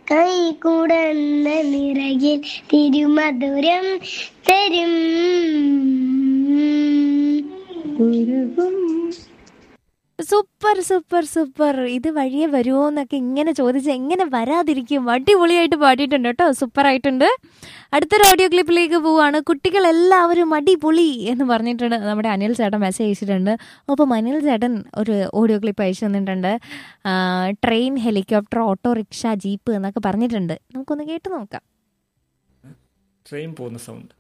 കൈ കുടന്ന നിറയിൽ തിരുമധുരം തരും ഉരുകും super super super ഇത് വഴിയെ വരുമോ എന്നൊക്കെ ഇങ്ങനെ ചോദിച്ച് എങ്ങനെ വരാതിരിക്കും അടിപൊളിയായിട്ട് പാടിയിട്ടുണ്ട് കേട്ടോ സൂപ്പർ ആയിട്ടുണ്ട് അടുത്തൊരു ഓഡിയോ ക്ലിപ്പിലേക്ക് പോവാണ് കുട്ടികൾ എല്ലാവരും അടിപൊളി എന്ന് പറഞ്ഞിട്ടുണ്ട് നമ്മുടെ അനിൽ ചേട്ടൻ മെസ്സേജ് അയച്ചിട്ടുണ്ട് അപ്പം അനിൽ ചേട്ടൻ ഒരു ഓഡിയോ ക്ലിപ്പ് അയച്ചു തന്നിട്ടുണ്ട് ആ, ട്രെയിൻ ഹെലികോപ്റ്റർ ഓട്ടോറിക്ഷ ജീപ്പ് എന്നൊക്കെ പറഞ്ഞിട്ടുണ്ട് നമുക്കൊന്ന് കേട്ട് നോക്കാം ട്രെയിൻ പോകുന്ന സൗണ്ട്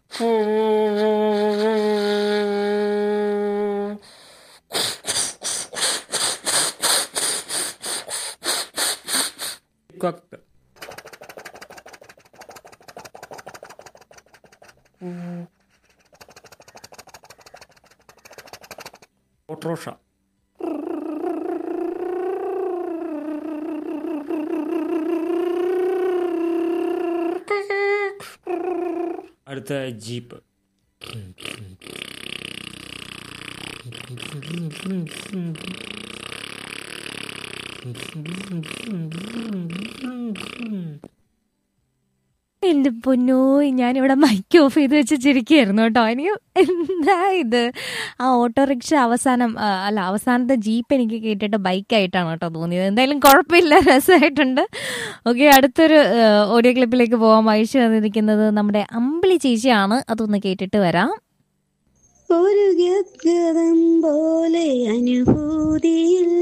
Helicopter. ഓട്ടോറിക്ഷ അടുത്ത ജീപ്പ് എന്റെ പൊന്നോ ഞാനിവിടെ മൈക്ക് ഓഫ് ചെയ്ത് വെച്ച് ചിരിക്കുകയായിരുന്നു കേട്ടോ എനിക്ക് എന്താ ഇത് ആ ഓട്ടോറിക്ഷ അവസാനം ആ, അല്ല അവസാനത്തെ ജീപ്പ് എനിക്ക് കേട്ടിട്ട് ബൈക്കായിട്ടാണ് കേട്ടോ തോന്നിയത് എന്തായാലും കുഴപ്പമില്ല രസമായിട്ടുണ്ട് ഓക്കെ അടുത്തൊരു ഓഡിയോ ക്ലിപ്പിലേക്ക് പോകാൻ അയച്ചു തന്നിരിക്കുന്നത് നമ്മുടെ അമ്പിളി ചേച്ചിയാണ് അതൊന്ന് കേട്ടിട്ട് വരാം ഒരു ഗദ്ഗതം പോലെ അനുഭൂതിയിൽ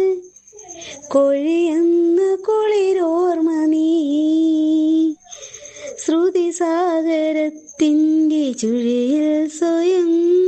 കൊഴിയുന്ന കുളിരോർമ്മ നീ ശ്രുതി സാഗരത്തിൻ്റെ ചുഴിയിൽ സ്വയം